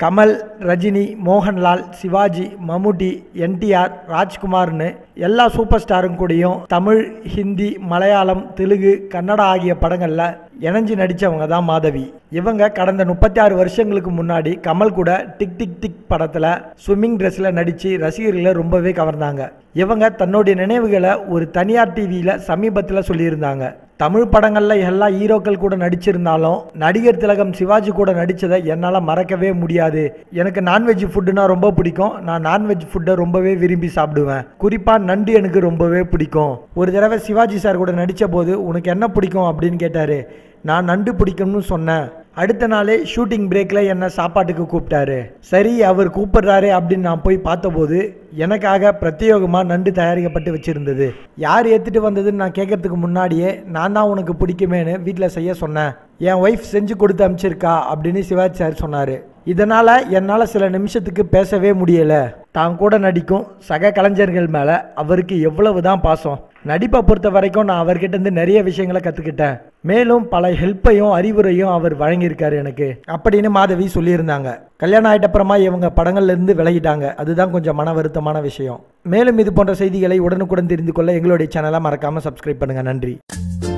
கமல் ரஜினி மோகன்லால் சிவாஜி மம்முட்டி என்டிஆர் ராஜ்குமார்னு எல்லா சூப்பர் ஸ்டாரும் கூடயும் தமிழ் ஹிந்தி மலையாளம் தெலுங்கு கன்னடா ஆகிய படங்களில் இணைஞ்சு நடித்தவங்க தான் மாதவி இவங்க கடந்த முப்பத்தி ஆறு வருஷங்களுக்கு முன்னாடி கமல் கூட டிக் டிக் டிக் படத்தில் ஸ்விம்மிங் ட்ரெஸ்ஸில் நடித்து ரசிகர்களை ரொம்பவே கவர்ந்தாங்க இவங்க தன்னுடைய நினைவுகளை ஒரு தனியார் டிவியில் சமீபத்தில் சொல்லியிருந்தாங்க தமிழ் படங்களில் எல்லா ஹீரோக்கள் கூட நடிச்சிருந்தாலும் நடிகர் திலகம் சிவாஜி கூட நடித்ததை என்னால் மறக்கவே முடியாது எனக்கு நான்வெஜ் ஃபுட்டுனா ரொம்ப பிடிக்கும் நான் நான்வெஜ் ஃபுட்டை ரொம்பவே விரும்பி சாப்பிடுவேன் குறிப்பாக நண்டு எனக்கு ரொம்பவே பிடிக்கும் ஒரு தடவை சிவாஜி சார் கூட நடித்த போது உனக்கு என்ன பிடிக்கும் அப்படின்னு கேட்டார் நான் நண்டு பிடிக்கும்னு சொன்னேன் அடுத்த நாளே ஷூட்டிங் பிரேக்கில் என்னை சாப்பாட்டுக்கு கூப்பிட்டாரு சரி அவர் கூப்பிடுறாரு அப்படின்னு நான் போய் பார்த்தபோது எனக்காக பிரத்யேகமாக நண்டு தயாரிக்கப்பட்டு வச்சுருந்தது யார் ஏற்றுட்டு வந்ததுன்னு நான் கேட்கறதுக்கு முன்னாடியே நான் தான் உனக்கு பிடிக்குமேன்னு வீட்டில் செய்ய சொன்னேன் என் ஒய்ஃப் செஞ்சு கொடுத்து அனுப்பிச்சிருக்கா அப்படின்னு சிவாஜி சார் சொன்னார் இதனால் என்னால் சில நிமிஷத்துக்கு பேசவே முடியலை தான் கூட நடிக்கும் சக கலைஞர்கள் மேலே அவருக்கு எவ்வளவு தான் பாசம் நடிப்பை பொறுத்த வரைக்கும் நான் அவர்கிட்ட இருந்து நிறைய விஷயங்களை கற்றுக்கிட்டேன் மேலும் பல ஹெல்ப்பையும் அறிவுரையும் அவர் வழங்கியிருக்காரு எனக்கு அப்படின்னு மாதவி சொல்லியிருந்தாங்க கல்யாணம் ஆயிட்டப்புறமா இவங்க படங்கள்ல இருந்து விலகிட்டாங்க அதுதான் கொஞ்சம் மன வருத்தமான விஷயம் மேலும் இது போன்ற செய்திகளை உடனுக்குடன் தெரிந்து கொள்ள எங்களுடைய சேனலை மறக்காமல் சப்ஸ்கிரைப் பண்ணுங்கள் நன்றி